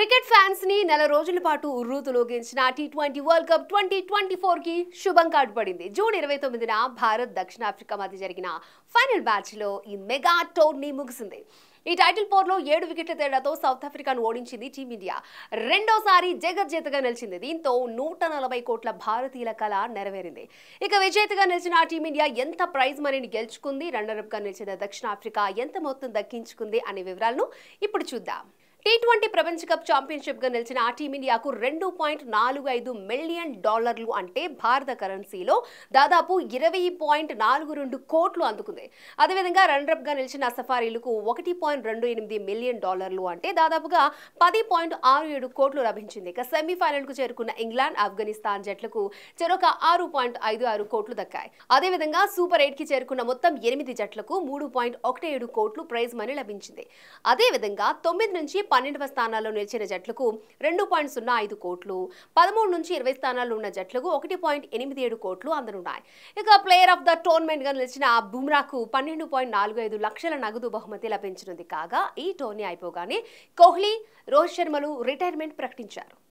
cricket fans ని నెల రోజుల పాటు ఉర్రూతులోగించిన T twenty world cup twenty twenty four కి శుభం కార్డు పడింది జూన్ ఇరవై తొమ్మిదిన భారత్ దక్షిణాఫ్రికా మధ్య జరిగిన ఫైనల్ మ్యాచ్ లో ఈ మెగా టోర్నీ ముగిసింది ఈ టైటిల్ పోర్లో ఏడు వికెట్ల తేడాతో సౌత్ ఆఫ్రికాను ఓడించింది టీమిండియా రెండోసారి జగజ్జేతగా నిలిచింది దీంతో నూట నలభై కోట్ల భారతీయుల కళ నెరవేరింది ఇక విజేతగా నిలిచిన టీమిండియా ఎంత ప్రైజ్ మనీని గెలుచుకుంది రన్నరప్ గా నిలిచిన దక్షిణాఫ్రికా ఎంత మొత్తం దక్కించుకుంది అనే వివరాలను ఇప్పుడు చూద్దాం టీ ట్వంటీ ప్రపంచ కప్ ఛాంపియన్షిప్ గా నిలిచిన టీమిండియాకు రెండు పాయింట్ నాలుగు ఐదు మిలియన్ డాలర్లు అంటే భారత కరెన్సీలో దాదాపు ఇరవై పాయింట్ నాలుగు రెండు కోట్లు అందుకుంది అదేవిధంగా రన్నరప్ గా నిలిచిన సఫారీలకు ఒకటి పాయింట్ రెండు ఎనిమిది మిలియన్ డాలర్లు అంటే దాదాపుగా పది పాయింట్ ఆరు ఏడు కోట్లు లభించింది ఇక సెమీఫైనల్ కు చేరుకున్న ఇంగ్లాండ్ ఆఫ్ఘనిస్తాన్ జట్లకు చెరొక ఆరు పాయింట్ ఐదు ఆరు కోట్లు దక్కాయి అదేవిధంగా సూపర్ ఎయిట్ కి చేరుకున్న మొత్తం ఎనిమిది జట్లకు మూడు పాయింట్ ఒకటి ఏడు కోట్లు ప్రైజ్ మనీ లభించింది అదేవిధంగా తొమ్మిది నుంచి పన్నెండవ స్థానాల్లో నిలిచిన జట్లకు రెండు పాయింట్ సున్నా ఐదు కోట్లు పదమూడు నుంచి ఇరవై స్థానాల్లో ఉన్న జట్లకు ఒకటి పాయింట్ ఎనిమిది ఏడు కోట్లు అందనున్నాయి ఇక ప్లేయర్ ఆఫ్ ద టోర్నమెంట్ గా నిలిచిన బుమ్రాకు పన్నెండు పాయింట్ నాలుగు ఐదు లక్షల నగదు బహుమతి లభించనుంది కాగా ఈ టోర్నీ అయిపోగానే కోహ్లీ రోహిత్ శర్మలు రిటైర్మెంట్ ప్రకటించారు